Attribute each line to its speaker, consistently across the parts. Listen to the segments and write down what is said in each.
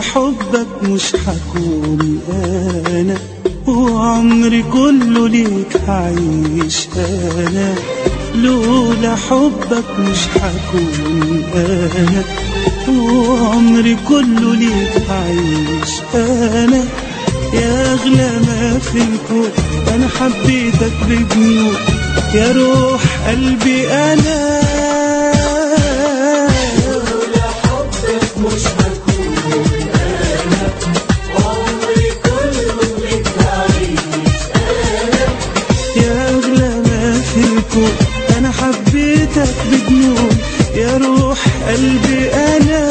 Speaker 1: حبك مش حكون انا وعمري كله ليك هعيش انا لولا حبك مش حكون انا وعمري كله ليك هعيش انا يا اغلى ما في الكون انا حبيتك بجنون يا روح قلبي انا
Speaker 2: لولا حبك مش هكون انا وعمري كله لك هعيش انا
Speaker 1: يا أغلى ما في الكون أنا حبيتك بجنون يا روح قلبي أنا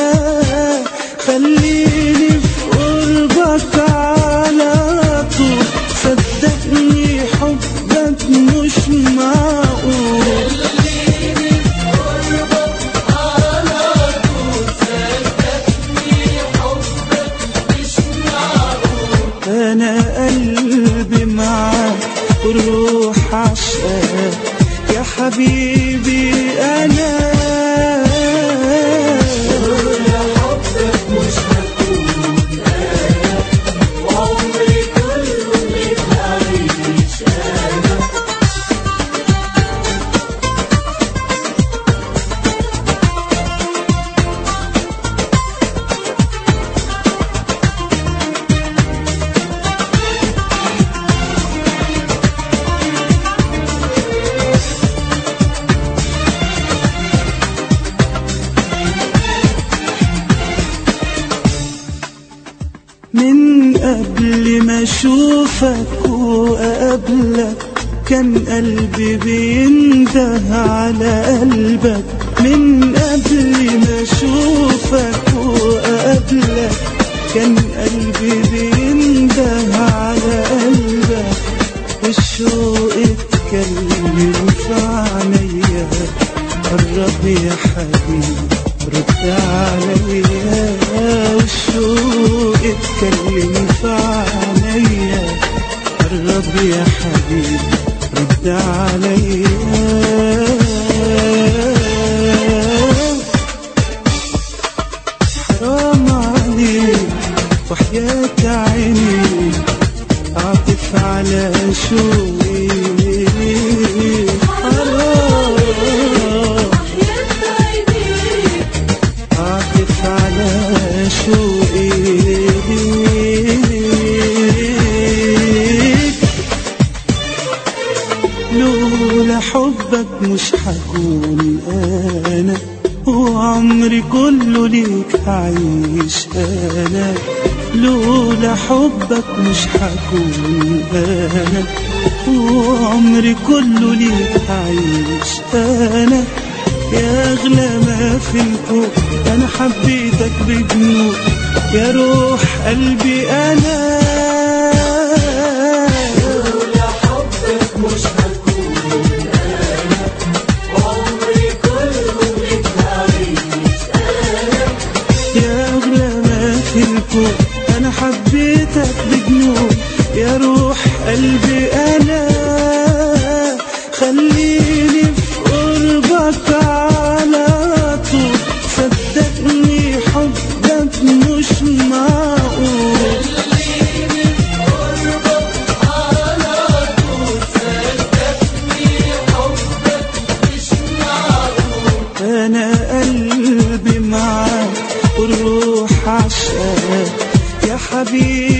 Speaker 1: خليني في قربك على طول صدقني حبك مش معقول
Speaker 2: خليني في قربك على طول صدقني حبك مش معقول
Speaker 1: أنا قلبي معاك والروح عشقك يا حبيبي أنا
Speaker 2: لولا حبك مش هكون انا وعمري كله لك هعيش انا
Speaker 1: من قبل ما اشوفك واقابلك كان قلبي بينده على قلبك من قبل ما اشوفك واقابلك كان قلبي بينده على قلبك والشوق اتكلم في عينيا قرب يا حبيبي رد عليا والشوق اتكلم في عينيا قرب يا حبيبي رد عليا حرام عليك وحياة عيني عاطف على شوقي حرام
Speaker 2: وحياة عينيك
Speaker 1: عاطف على شوقي ليك لولا حبك مش حكون انا وعمري كله ليك هعيش انا لولا حبك مش حكون انا وعمري كله ليك هعيش انا يا اغلى ما في الكون انا حبيتك بجنون يا روح قلبي انا
Speaker 2: لولا حبك مش هكون انا وعمري كله لك هعيش انا
Speaker 1: يا أغلى ما في الكون أنا حبيتك بجنون يا روح قلبي أنا خليني في قربك على طول صدقني حبك مش معقول
Speaker 2: خليني في قربك على طول صدقني حبك مش معقول
Speaker 1: أنا قلبي معاك والروح عشقك يا حبيبي